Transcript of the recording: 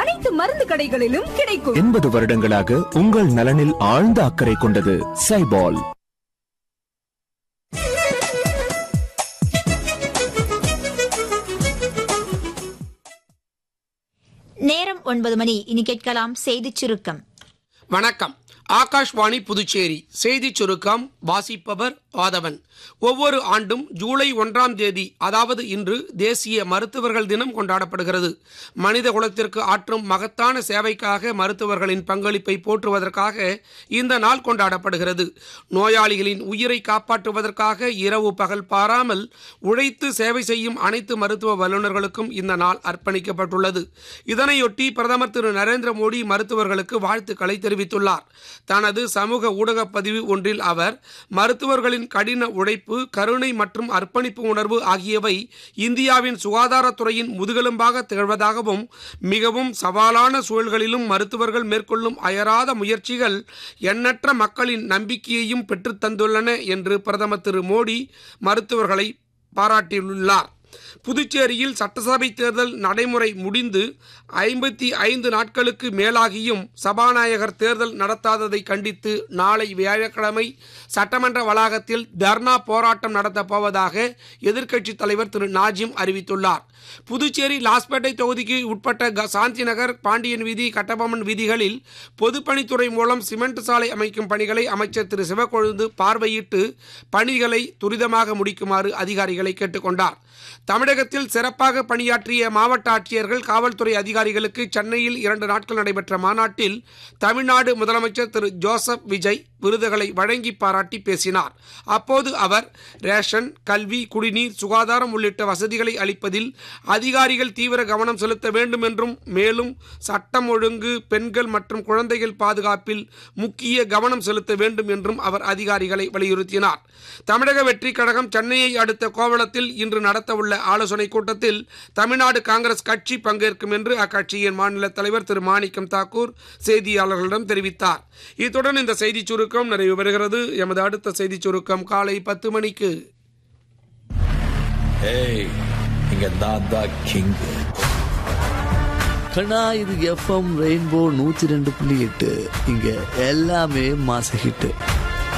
அனைத்து மருந்து கடைகளிலும் கிடைக்கும் எண்பது வருடங்களாக உங்கள் நலனில் ஆழ்ந்த அக்கறை கொண்டது சைபால் நேரம் ஒன்பது மணி இனி கேட்கலாம் செய்திச் சுருக்கம் வணக்கம் ஆகாஷ்வாணி புதுச்சேரி செய்திச் சுருக்கம் வாசிப்பவர் ஆதவன் ஒவ்வொரு ஆண்டும் ஜூலை ஒன்றாம் தேதி அதாவது இன்று தேசிய மருத்துவர்கள் தினம் கொண்டாடப்படுகிறது மனித குலத்திற்கு ஆற்றும் மகத்தான சேவைக்காக மருத்துவர்களின் பங்களிப்பை போற்றுவதற்காக இந்த நாள் கொண்டாடப்படுகிறது நோயாளிகளின் உயிரை காப்பாற்றுவதற்காக இரவு பகல் பாராமல் உழைத்து சேவை செய்யும் அனைத்து மருத்துவ வல்லுநர்களுக்கும் இந்த நாள் அர்ப்பணிக்கப்பட்டுள்ளது இதனையொட்டி பிரதமர் திரு நரேந்திர மோடி மருத்துவர்களுக்கு வாழ்த்துக்களை தெரிவித்துள்ளார் தனது சமூக ஊடக பதிவு ஒன்றில் அவர் மருத்துவர்களின் கடின உழைப்பு கருணை மற்றும் அர்ப்பணிப்பு உணர்வு ஆகியவை இந்தியாவின் சுகாதாரத்துறையின் முதுகெலும்பாக திகழ்வதாகவும் மிகவும் சவாலான சூழல்களிலும் மருத்துவர்கள் மேற்கொள்ளும் அயராத முயற்சிகள் எண்ணற்ற மக்களின் நம்பிக்கையையும் பெற்றுத் தந்துள்ளன என்று பிரதமர் திரு மோடி மருத்துவர்களை பாராட்டியுள்ளார் புதுச்சேரியில் சட்டசபை தேர்தல் நடைமுறை முடிந்து ஐம்பத்தி ஐந்து நாட்களுக்கு மேலாகியும் சபாநாயகர் தேர்தல் நடத்தாததை கண்டித்து நாளை வியாழக்கிழமை சட்டமன்ற வளாகத்தில் தர்ணா போராட்டம் நடத்தப் போவதாக எதிர்க்கட்சித் தலைவர் திரு நாஜிம் அறிவித்துள்ளார் புதுச்சேரி லாஸ்பேட்டை தொகுதிக்கு உட்பட்ட க- சாந்தி நகர் பாண்டியன் வீதி கட்டபொம்மன் வீதிகளில் பொதுப்பணித்துறை மூலம் சிமெண்ட் சாலை அமைக்கும் பணிகளை அமைச்சர் திரு சிவக்கொழுந்து பார்வையிட்டு பணிகளை துரிதமாக முடிக்குமாறு அதிகாரிகளை கேட்டுக்கொண்டார் தமிழகத்தில் சிறப்பாக பணியாற்றிய மாவட்ட ஆட்சியர்கள் காவல்துறை அதிகாரிகளுக்கு சென்னையில் இரண்டு நாட்கள் நடைபெற்ற மாநாட்டில் தமிழ்நாடு முதலமைச்சர் திரு ஜோசப் விஜய் விருதுகளை வழங்கி பாராட்டி பேசினார் அப்போது அவர் ரேஷன் கல்வி குடிநீர் சுகாதாரம் உள்ளிட்ட வசதிகளை அளிப்பதில் அதிகாரிகள் தீவிர கவனம் செலுத்த வேண்டும் என்றும் மேலும் சட்டம் ஒழுங்கு பெண்கள் மற்றும் குழந்தைகள் பாதுகாப்பில் முக்கிய கவனம் செலுத்த வேண்டும் என்றும் அவர் அதிகாரிகளை வலியுறுத்தினார் தமிழக வெற்றி கழகம் சென்னையை அடுத்த கோவளத்தில் இன்று நடத்தவுள்ள ஆலோசனை கூட்டத்தில் தமிழ்நாடு காங்கிரஸ் கட்சி பங்கேற்கும் என்று அக்கட்சியின் மாநில தலைவர் திரு மாணிக்கம் தாக்கூர் செய்தியாளர்களிடம் தெரிவித்தார் இத்துடன் இந்த செய்திச் சுருக்கம் நிறைவு பெறுகிறது எமது அடுத்த செய்திச் சுருக்கம் காலை பத்து மணிக்கு ஏய் இங்க நான் தான் கிங் கண்ணா இது எஃப்எம் ரெயின்போ நூத்தி ரெண்டு புள்ளி எட்டு இங்க எல்லாமே மாச ஹிட்டு